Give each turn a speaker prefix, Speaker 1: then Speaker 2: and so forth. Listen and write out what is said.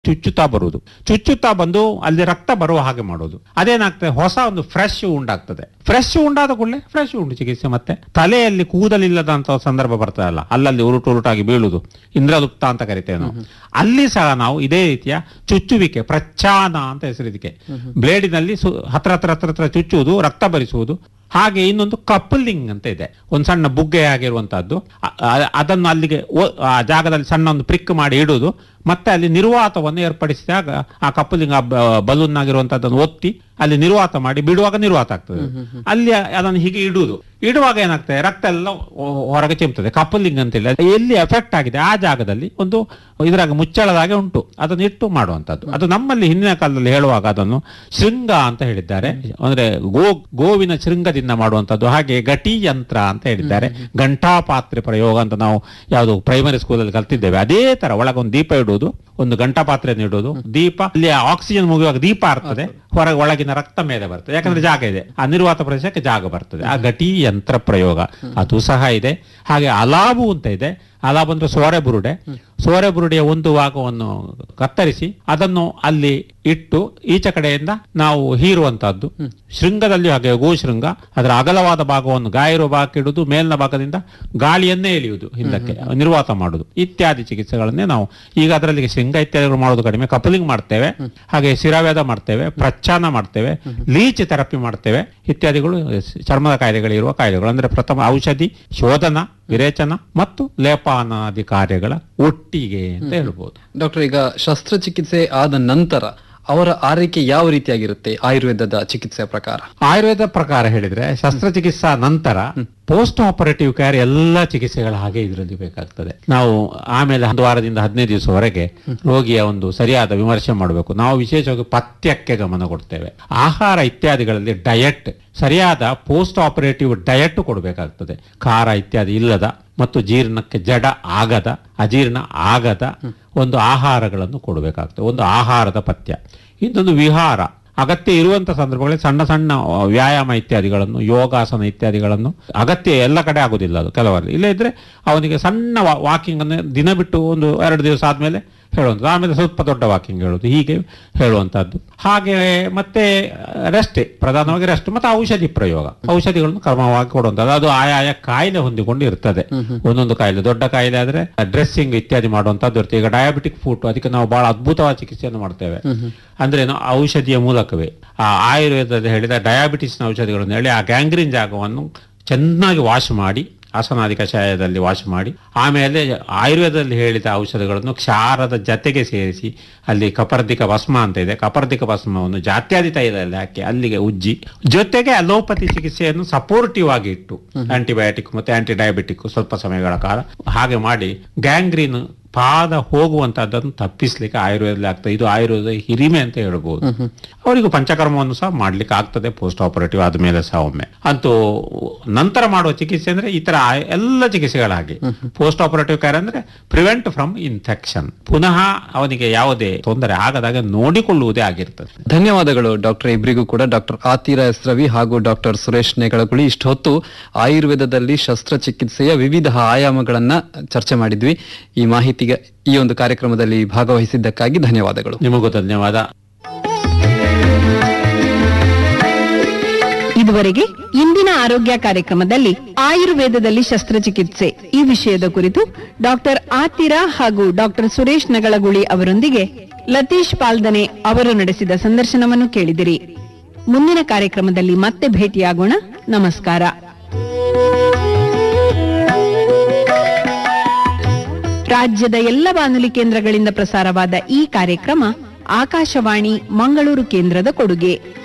Speaker 1: ಚುಚ್ಚುತ್ತಾ ಬರುವುದು ಚುಚ್ಚುತ್ತಾ ಬಂದು ಅಲ್ಲಿ ರಕ್ತ ಬರುವ ಹಾಗೆ ಮಾಡೋದು ಅದೇನಾಗ್ತದೆ ಹೊಸ ಒಂದು ಫ್ರೆಶ್ ಉಂಡಾಗ್ತದೆ ಫ್ರೆಶ್ ಉಂಡಾದ ಕೂಡಲೇ ಫ್ರೆಶ್ ಉಂಡು ಚಿಕಿತ್ಸೆ ಮತ್ತೆ ತಲೆಯಲ್ಲಿ ಕೂದಲಿಲ್ಲದಂತ ಸಂದರ್ಭ ಬರ್ತದಲ್ಲ ಅಲ್ಲಲ್ಲಿ ಉರುಟು ಉರುಟಾಗಿ ಬೀಳುವುದು ಇಂದ್ರಲುಪ್ತ ಅಂತ ಕರಿತೇವೆ ನಾವು ಅಲ್ಲಿ ಸಹ ನಾವು ಇದೇ ರೀತಿಯ ಚುಚ್ಚುವಿಕೆ ಪ್ರಚ್ಛಾನ ಅಂತ ಹೆಸರು ಇದಕ್ಕೆ ಬ್ಲೇಡಿನಲ್ಲಿ ಸು- ಹತ್ರ ಹತ್ರ ಹತ್ರ ಹತ್ರ ಚುಚ್ಚುವುದು ರಕ್ತ ಭರಿಸುವುದು ಹಾಗೆ ಇನ್ನೊಂದು ಕಪ್ಪಲಿಂಗ್ ಅಂತ ಇದೆ ಒಂದು ಸಣ್ಣ ಬುಗ್ಗೆ ಆಗಿರುವಂತಹದ್ದು ಅ- ಅ- ಅದನ್ನು ಅಲ್ಲಿಗೆ ಒ- ಆ ಜಾಗದಲ್ಲಿ ಸಣ್ಣ ಒಂದು ಪ್ರಿಕ್ ಮಾಡಿ ಇಡುವುದು ಮತ್ತೆ ಅಲ್ಲಿ ನಿರ್ವಾತವನ್ನು ಏರ್ಪಡಿಸಿದಾಗ ಆ ಕಪ್ಪಲಿಂಗ್ ಬಲೂನ್ ಆಗಿರುವಂತಹದ್ದನ್ನು ಒತ್ತಿ ಅಲ್ಲಿ ನಿರ್ವಾತ ಮಾಡಿ ಬಿಡುವಾಗ ನಿರ್ವಾತ ಆಗ್ತದೆ ಅಲ್ಲಿ ಅದನ್ನು ಹೀಗೆ ಇಡುವುದು ಇಡುವಾಗ ಏನಾಗ್ತದೆ ರಕ್ತ ಎಲ್ಲ ಹೊ- ಹೊರಗೆ ಚಿಮ್ತದೆ ಕಪ್ಪಲಿಂಗ್ ಅಂತೇಳಿ ಅದು ಎಲ್ಲಿ ಎಫೆಕ್ಟ್ ಆಗಿದೆ ಆ ಜಾಗದಲ್ಲಿ ಒಂದು ಇದ್ರಾಗ ಮುಚ್ಚಳದಾಗೆ ಉಂಟು ಅದನ್ನು ಇಟ್ಟು ಮಾಡುವಂತದ್ದು ಅದು ನಮ್ಮಲ್ಲಿ ಹಿಂದಿನ ಕಾಲದಲ್ಲಿ ಹೇಳುವಾಗ ಅದನ್ನು ಶೃಂಗ ಅಂತ ಹೇಳಿದ್ದಾರೆ ಅಂದ್ರೆ ಗೋ ಗೋವಿನ ಶೃಂಗದಿಂದ ಮಾಡುವಂತದ್ದು ಹಾಗೆ ಗಟಿ ಯಂತ್ರ ಅಂತ ಹೇಳಿದ್ದಾರೆ ಘಂಟಾಪಾತ್ರೆ ಪ್ರಯೋಗ ಅಂತ ನಾವು ಯಾವುದು ಪ್ರೈಮರಿ ಸ್ಕೂಲಲ್ಲಿ ಕಲ್ತಿದ್ದೇವೆ ಅದೇ ತರ ಒಳಗೊಂದು ದೀಪ ಇಡುವುದು ಒಂದು ಗಂಟಾಪಾತ್ರೆಯನ್ನು ಇಡುವುದು ದೀಪ ಅಲ್ಲಿ ಆಕ್ಸಿಜನ್ ಮುಗಿಯುವಾಗ ದೀಪ ಇರ್ತದೆ ಹೊರಗೆ ಒಳಗಿನ ರಕ್ತ ಮೇಲೆ ಬರ್ತದೆ ಯಾಕಂದ್ರೆ ಜಾಗ ಇದೆ ಆ ನಿರ್ವಾತ ಪ್ರದೇಶಕ್ಕೆ ಜಾಗ ಬರ್ತದೆ ಆ ಗಟಿ ಯಂತ್ರ ಪ್ರಯೋಗ ಅದು ಸಹ ಇದೆ ಹಾಗೆ ಅಲಾಬು ಅಂತ ಇದೆ ಅಲಾಬ್ ಅಂದ್ರೆ ಸೋರೆ ಬುರುಡೆ ಸೋರೆ ಬುರುಡೆಯ ಒಂದು ಭಾಗವನ್ನು ಕತ್ತರಿಸಿ ಅದನ್ನು ಅಲ್ಲಿ ಇಟ್ಟು ಈಚೆ ಕಡೆಯಿಂದ ನಾವು ಹೀರುವಂತಹದ್ದು ಶೃಂಗದಲ್ಲಿ ಹಾಗೆ ಗೋ ಶೃಂಗ ಅದರ ಅಗಲವಾದ ಭಾಗವನ್ನು ಗಾಯ ಇರುವ ಭಾಗಕ್ಕೆ ಇಡುವುದು ಮೇಲಿನ ಭಾಗದಿಂದ ಗಾಳಿಯನ್ನೇ ಎಳೆಯುವುದು ಹಿಂದಕ್ಕೆ ನಿರ್ವಾತ ಮಾಡುವುದು ಇತ್ಯಾದಿ ಚಿಕಿತ್ಸೆಗಳನ್ನೇ ನಾವು ಈಗ ಅದರಲ್ಲಿ ಶೃಂಗ ಇತ್ಯಾದಿಗಳು ಮಾಡೋದು ಕಡಿಮೆ ಕಪಲಿಂಗ್ ಮಾಡ್ತೇವೆ ಹಾಗೆ ಶಿರಾವೇದ ಮಾಡ್ತೇವೆ ಪ್ರಚ್ಛಾನ ಮಾಡ್ತೇವೆ ಲೀಚ್ ಥೆರಪಿ ಮಾಡ್ತೇವೆ ಇತ್ಯಾದಿಗಳು ಚರ್ಮದ ಕಾಯಿಲೆಗಳಿರುವ ಕಾಯಿಲೆಗಳು ಅಂದ್ರೆ ಪ್ರಥಮ ಔಷಧಿ ಶೋಧನ ವಿರೇಚನ ಮತ್ತು ಲೇಪಾನಾದಿ ಕಾರ್ಯಗಳ ಒಟ್ಟಿಗೆ ಅಂತ ಹೇಳ್ಬೋದು
Speaker 2: ಡಾಕ್ಟರ್ ಈಗ ಶಸ್ತ್ರಚಿಕಿತ್ಸೆ ಆದ ನಂತರ ಅವರ ಆರೈಕೆ ಯಾವ ರೀತಿಯಾಗಿರುತ್ತೆ ಆಯುರ್ವೇದದ ಚಿಕಿತ್ಸೆಯ ಪ್ರಕಾರ
Speaker 1: ಆಯುರ್ವೇದ ಪ್ರಕಾರ ಹೇಳಿದ್ರೆ ಶಸ್ತ್ರಚಿಕಿತ್ಸಾ ನಂತರ ಪೋಸ್ಟ್ ಆಪರೇಟಿವ್ ಕೇರ್ ಎಲ್ಲ ಚಿಕಿತ್ಸೆಗಳ ಹಾಗೆ ಇದರಲ್ಲಿ ಬೇಕಾಗ್ತದೆ ನಾವು ಆಮೇಲೆ ಒಂದು ವಾರದಿಂದ ಹದಿನೈದು ದಿವಸವರೆಗೆ ರೋಗಿಯ ಒಂದು ಸರಿಯಾದ ವಿಮರ್ಶೆ ಮಾಡಬೇಕು ನಾವು ವಿಶೇಷವಾಗಿ ಪಥ್ಯಕ್ಕೆ ಗಮನ ಕೊಡ್ತೇವೆ ಆಹಾರ ಇತ್ಯಾದಿಗಳಲ್ಲಿ ಡಯಟ್ ಸರಿಯಾದ ಪೋಸ್ಟ್ ಆಪರೇಟಿವ್ ಡಯಟ್ ಕೊಡಬೇಕಾಗ್ತದೆ ಖಾರ ಇತ್ಯಾದಿ ಇಲ್ಲದ ಮತ್ತು ಜೀರ್ಣಕ್ಕೆ ಜಡ ಆಗದ ಅಜೀರ್ಣ ಆಗದ ಒಂದು ಆಹಾರಗಳನ್ನು ಕೊಡಬೇಕಾಗ್ತದೆ ಒಂದು ಆಹಾರದ ಪಥ್ಯ ಇನ್ನೊಂದು ವಿಹಾರ ಅಗತ್ಯ ಇರುವಂತ ಸಂದರ್ಭಗಳಲ್ಲಿ ಸಣ್ಣ ಸಣ್ಣ ಆ, ವ್ಯಾಯಾಮ ಇತ್ಯಾದಿಗಳನ್ನು ಯೋಗಾಸನ ಇತ್ಯಾದಿಗಳನ್ನು ಅಗತ್ಯ ಎಲ್ಲ ಕಡೆ ಆಗುದಿಲ್ಲ ಅದು ಕೆಲವರಲ್ಲಿ ಇಲ್ಲ ಇದ್ರೆ ಅವನಿಗೆ ಸಣ್ಣ ವಾಕಿಂಗ್ ಅನ್ನು ದಿನ ಬಿಟ್ಟು ಒಂದು ಎರಡು ದಿವಸ ಆದ್ಮೇಲೆ ಹೇಳುವಂಥದ್ದು ಆಮೇಲೆ ಸ್ವಲ್ಪ ದೊಡ್ಡ ವಾಕಿಂಗ್ ಹೇಳೋದು ಹೀಗೆ ಹೇಳುವಂತಹದ್ದು ಹಾಗೆ ಮತ್ತೆ ರೆಸ್ಟ್ ಪ್ರಧಾನವಾಗಿ ರೆಸ್ಟ್ ಮತ್ತೆ ಔಷಧಿ ಪ್ರಯೋಗ ಔಷಧಿಗಳನ್ನು ಕ್ರಮವಾಗಿ ಕೊಡುವಂಥದ್ದು ಅದು ಆಯಾಯ ಕಾಯಿಲೆ ಹೊಂದಿಕೊಂಡು ಇರ್ತದೆ ಒಂದೊಂದು ಕಾಯಿಲೆ ದೊಡ್ಡ ಕಾಯಿಲೆ ಆದ್ರೆ ಡ್ರೆಸ್ಸಿಂಗ್ ಇತ್ಯಾದಿ ಮಾಡುವಂತದ್ದು ಇರ್ತದೆ ಈಗ ಡಯಾಬಿಟಿಕ್ ಫುಡ್ ಅದಕ್ಕೆ ನಾವು ಬಹಳ ಅದ್ಭುತವಾದ ಚಿಕಿತ್ಸೆಯನ್ನು ಮಾಡ್ತೇವೆ ಅಂದ್ರೆ ಏನು ಔಷಧಿಯ ಮೂಲಕವೇ ಆ ಆಯುರ್ವೇದದ ಹೇಳಿದ ಡಯಾಬಿಟಿಸ್ನ ಔಷಧಿಗಳನ್ನು ಹೇಳಿ ಆ ಗ್ಯಾಂಗ್ರೀನ್ ಜಾಗವನ್ನು ಚೆನ್ನಾಗಿ ವಾಶ್ ಮಾಡಿ ಆಸನಾದಿ ಕಷಾಯದಲ್ಲಿ ವಾಶ್ ಮಾಡಿ ಆಮೇಲೆ ಆಯುರ್ವೇದದಲ್ಲಿ ಹೇಳಿದ ಔಷಧಗಳನ್ನು ಕ್ಷಾರದ ಜತೆಗೆ ಸೇರಿಸಿ ಅಲ್ಲಿ ಕಪರ್ದಿಕ ಭಸ್ಮ ಅಂತ ಇದೆ ಕಪರ್ದಿಕ ಭಸ್ಮವನ್ನು ಜಾತ್ಯಾದಿ ತೈಲದಲ್ಲಿ ಹಾಕಿ ಅಲ್ಲಿಗೆ ಉಜ್ಜಿ ಜೊತೆಗೆ ಅಲೋಪತಿ ಚಿಕಿತ್ಸೆಯನ್ನು ಸಪೋರ್ಟಿವ್ ಆಗಿ ಇಟ್ಟು ಆಂಟಿಬಯೋಟಿಕ್ ಮತ್ತೆ ಆಂಟಿ ಡಯಾಬಿಟಿಕ್ ಸ್ವಲ್ಪ ಸಮಯಗಳ ಕಾಲ ಹಾಗೆ ಮಾಡಿ ಗ್ಯಾಂಗ್ರೀನ್ ಪಾದ ಹೋಗುವಂತಹದ್ದನ್ನು ತಪ್ಪಿಸ್ಲಿಕ್ಕೆ ಆಯುರ್ವೇದದಲ್ಲಿ ಆಗ್ತದೆ ಇದು ಆಯುರ್ವೇದ ಹಿರಿಮೆ ಅಂತ ಹೇಳ್ಬೋದು ಅವರಿಗೂ ಪಂಚಕರ್ಮವನ್ನು ಸಹ ಮಾಡ್ಲಿಕ್ಕೆ ಆಗ್ತದೆ ಪೋಸ್ಟ್ ಆಪರೇಟಿವ್ ಆದ್ಮೇಲೆ ಸಹ ಒಮ್ಮೆ ಅಂತೂ ನಂತರ ಮಾಡುವ ಚಿಕಿತ್ಸೆ ಅಂದ್ರೆ ಈ ತರ ಆ- ಎಲ್ಲ ಚಿಕಿತ್ಸೆಗಳ ಹಾಗೆ ಪೋಸ್ಟ್ ಆಪರೇಟಿವ್ ಕೇರ್ ಅಂದ್ರೆ ಪ್ರಿವೆಂಟ್ ಫ್ರಮ್ ಇನ್ಫೆಕ್ಷನ್ ಪುನಃ ಅವನಿಗೆ ಯಾವುದೇ ತೊಂದರೆ ಆಗದಾಗ ನೋಡಿಕೊಳ್ಳುವುದೇ ಆಗಿರ್ತದೆ
Speaker 2: ಧನ್ಯವಾದಗಳು ಡಾಕ್ಟರ್ ಇಬ್ಬರಿಗೂ ಕೂಡ ಡಾಕ್ಟರ್ ಆತಿರ ಎಸ್ ರವಿ ಹಾಗೂ ಡಾಕ್ಟರ್ ಸುರೇಶ್ ನೇಗಳಗುಳಿ ಇಷ್ಟೊತ್ತು ಆಯುರ್ವೇದದಲ್ಲಿ ಶಸ್ತ್ರಚಿಕಿತ್ಸೆಯ ವಿವಿಧ ಆಯಾಮಗಳನ್ನ ಚರ್ಚೆ ಮಾಡಿದ್ವಿ ಈ ಮಾಹಿತಿಗೆ ಈ ಒಂದು ಕಾರ್ಯಕ್ರಮದಲ್ಲಿ ಭಾಗವಹಿಸಿದ್ದಕ್ಕಾಗಿ ಧನ್ಯವಾದಗಳು
Speaker 1: ನಿಮಗೂ ಧನ್ಯವಾದ
Speaker 3: ಇದುವರೆಗೆ ಇಂದಿನ ಆರೋಗ್ಯ ಕಾರ್ಯಕ್ರಮದಲ್ಲಿ ಆಯುರ್ವೇದದಲ್ಲಿ ಶಸ್ತ್ರಚಿಕಿತ್ಸೆ ಈ ವಿಷಯದ ಕುರಿತು ಡಾಕ್ಟರ್ ಆತಿರ ಹಾಗೂ ಡಾಕ್ಟರ್ ಸುರೇಶ್ ನಗಳಗುಳಿ ಅವರೊಂದಿಗೆ ಲತೀಶ್ ಪಾಲ್ದನೆ ಅವರು ನಡೆಸಿದ ಸಂದರ್ಶನವನ್ನು ಕೇಳಿದಿರಿ ಮುಂದಿನ ಕಾರ್ಯಕ್ರಮದಲ್ಲಿ ಮತ್ತೆ ಭೇಟಿಯಾಗೋಣ ನಮಸ್ಕಾರ ರಾಜ್ಯದ ಎಲ್ಲ ಬಾನುಲಿ ಕೇಂದ್ರಗಳಿಂದ ಪ್ರಸಾರವಾದ ಈ ಕಾರ್ಯಕ್ರಮ ಆಕಾಶವಾಣಿ ಮಂಗಳೂರು ಕೇಂದ್ರದ ಕೊಡುಗೆ